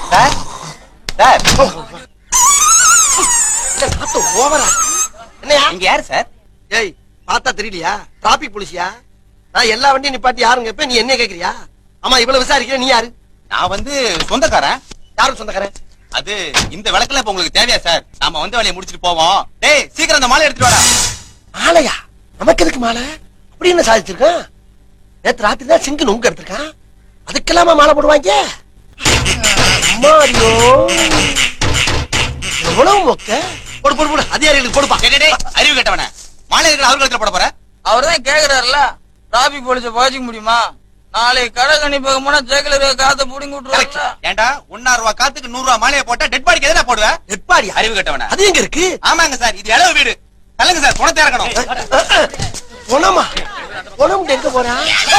sir sir இந்த நாத்து ஓவரா என்னையா இங்க யாரு சார் ஏய் பார்த்தா தெரியலையா டிராபிக் போலீஸியா நான் எல்லா வண்டியும் நிப்பாட்டி யாருங்க இப்ப நீ என்ன கேக்குறியா ஆமா இவ்வளவு விசாரிக்கிற நீ யாரு நான் வந்து சொந்தக்காரன் யாரும் சொந்தக்காரன் அது இந்த விளக்குல இப்ப உங்களுக்கு தேவையா சார் நாம வந்து வேலையை முடிச்சிட்டு போவோம் டேய் சீக்கிரம் அந்த மாலை எடுத்துட்டு வாடா மாலையா நமக்கு எதுக்கு மாலை அப்படி என்ன சாதிச்சிருக்கான் நேத்து ராத்திரி தான் சிங்கு நொங்கு எடுத்திருக்கான் அதுக்கெல்லாமா மாலை போடுவாங்க அம்மாடியோ எவ்வளவு மொக்க போடு போடு போடு அதிகாரிகளுக்கு போடுப்பா டேய், டேய், டேய், அறிவு கேட்டவன மாலை இருக்கிற அவர் கழுத்துல போட போற அவர் தான் கேக்குறாருல டிராபிக் போலீஸ பாய்ச்சிக்க முடியுமா நாளைக்கு கடை கணிப்பாக போனா ஜெகல இருக்க காத்த புடிங்கி விட்டுருவாங்க ஏன்டா ஒன்னா ரூபா காத்துக்கு நூறு ரூபா மாலையை போட்டா டெட் பாடிக்கு எதுனா போடுவ எப்பாடியா அறிவு கேட்டவன அது எங்க இருக்கு ஆமாங்க சார் இது இளவு வீடு தள்ளுங்க சார் குணத்தை இறக்கணும் பொணமா பொணம் எங்க போறா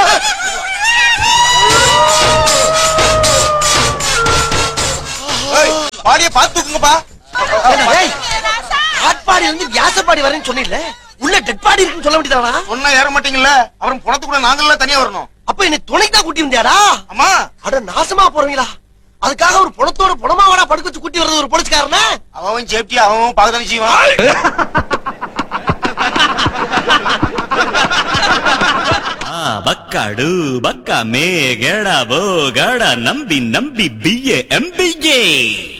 பாடிய பார்த்து தூக்குங்கப்பா ஏய், ஆட்பாடி இருந்து வியாசப்பாடி வரேன்னு சொன்னில்ல உள்ள டெட் பாடி இருக்குன்னு சொல்ல வேண்டியதானா ஒன்னா ஏற மாட்டீங்கல்ல அப்புறம் பணத்துக்குள்ள நாங்களாம் தனியா வரணும் அப்ப என்னை துணைக்கு தான் கூட்டி வந்தியாடா அம்மா அட நாசமா போறீங்களா அதுக்காக ஒரு பணத்தோட பணமாவடா படுக்க வச்சு கூட்டி வர்றது ஒரு போலீஸ்காரன அவன் சேஃப்டி அவன் பாக்கதானே செய்வான் ಆ ಬಕ್ಕಡು ಬಕ್ಕ ಮೇಗಡ ಬೋಗಡ ನಂಬಿ ನಂಬಿ ಬಿಎ ಎಂಬಿಗೆ